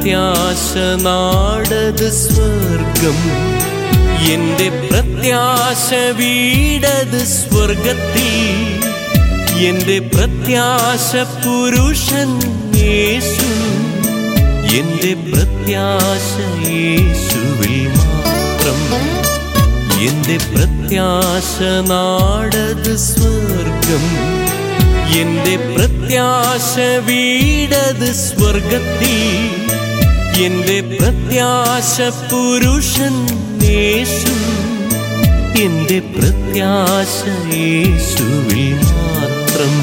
പ്രത്യാശ നാടത് സ്വർഗം എന്റെ പ്രത്യാശ വീടത് സ്വർഗത്തിൽ എന്റെ പ്രത്യാശ പുരുഷൻ യേശു എന്റെ പ്രത്യാശ യേശുവിൽ മാത്രം എന്റെ പ്രത്യാശ നാടത് സ്വർഗം എന്റെ പ്രത്യാശ വീടത് സ്വർഗത്തിൽ എന്റെ പ്രത്യാശ പുരുഷൻ യേശു എന്റെ പ്രത്യാശ യേശുവിൽ മാത്രം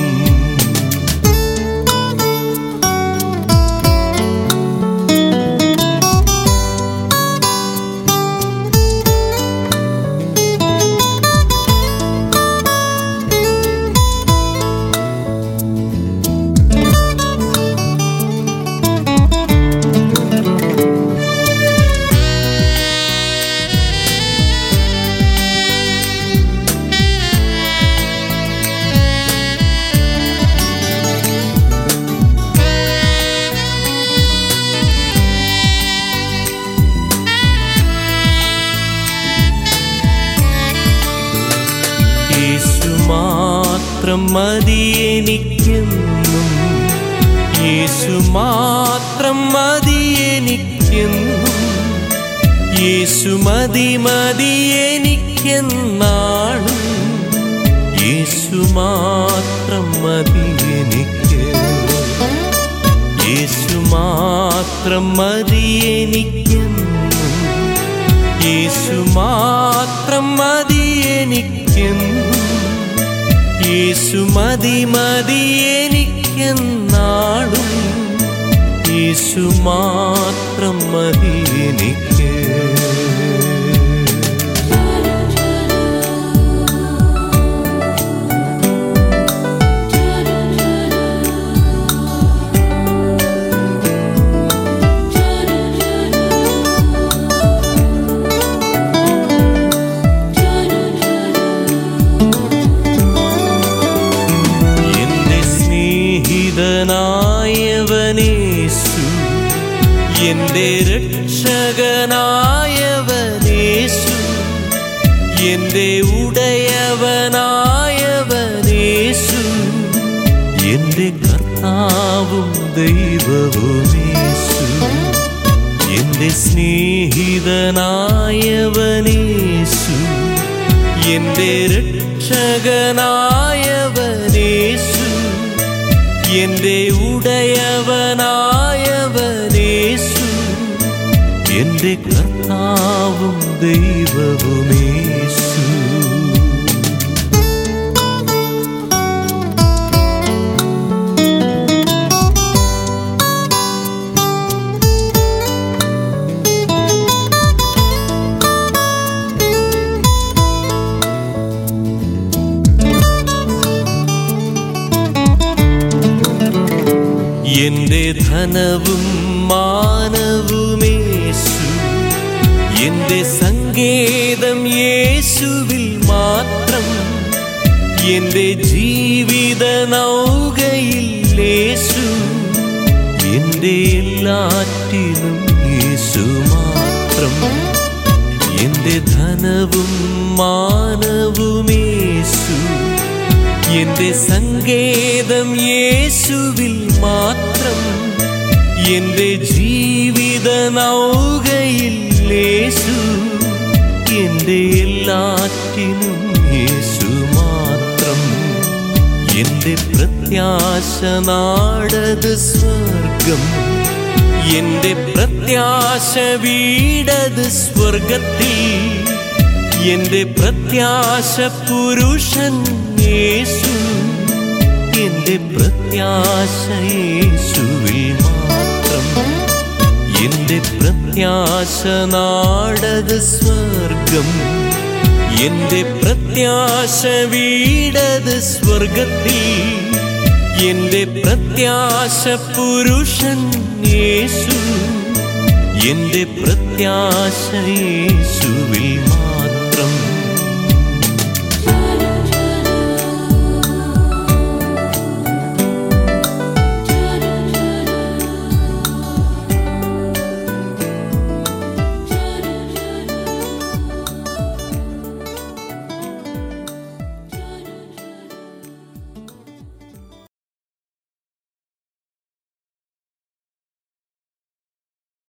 യേശു മാത്രം മതി എനിക്കെന്നും യേശു മാത്രം മതി എനിക്കെന്നും യേശു മതി മതി എനിക്കെന്നാളും യേശു മാത്രം മതി എനിക്ക് യേശു മാത്രം മതി എനിക്കെന്നും യേശു മാത്രം മതി എനിക്കെന്നും യേശു മതി മതി എനിക്കെന്നാളും യേശു മാത്രം മതി എനിക്ക് എന്റെ സ്നേഹിതനായവനേശു എന്റെ രക്ഷകനായവനേശു എന്റെ ഉടയവനായവനേശു എന്റെ കർത്താവും ദൈവവുമേശു എന്റെ സ്നേഹിതനായവനേശു എന്റെ രക്ഷകനായവനേശു എന്റെ ഉടയവനായവനേശു എന്റെ കർത്താവും ദൈവവുമേശു എന്റെ ധനവും മാനവുമേശു എന്റെ സങ്കേതം യേശുവിൽ മാത്രം എന്റെ ജീവിത നൗകയിൽ യേശു എന്റെ എല്ലാറ്റിനും യേശു മാത്രം എന്റെ ധനവും മാനവുമേശു എന്റെ സങ്കേതം യേശുവിൽ മാത്രം എന്റെ ജീവിത നൗകയിൽ യേശു എന്റെ എല്ലാറ്റിനും യേശു മാത്രം എന്റെ പ്രത്യാശ നാടത് സ്വർഗം എന്റെ പ്രത്യാശ വീടത് സ്വർഗത്തിൽ എന്റെ പ്രത്യാശ പുരുഷൻ യേശു എന്റെ പ്രത്യാശ യേശുവിൽ മാത്രം എന്റെ പ്രത്യാശ നാടത് സ്വർഗം എന്റെ പ്രത്യാശ വീടത് സ്വർഗത്തിൽ എന്റെ പ്രത്യാശ പുരുഷൻ യേശു എന്റെ പ്രത്യാശ യേശുവിൽ മാത്രം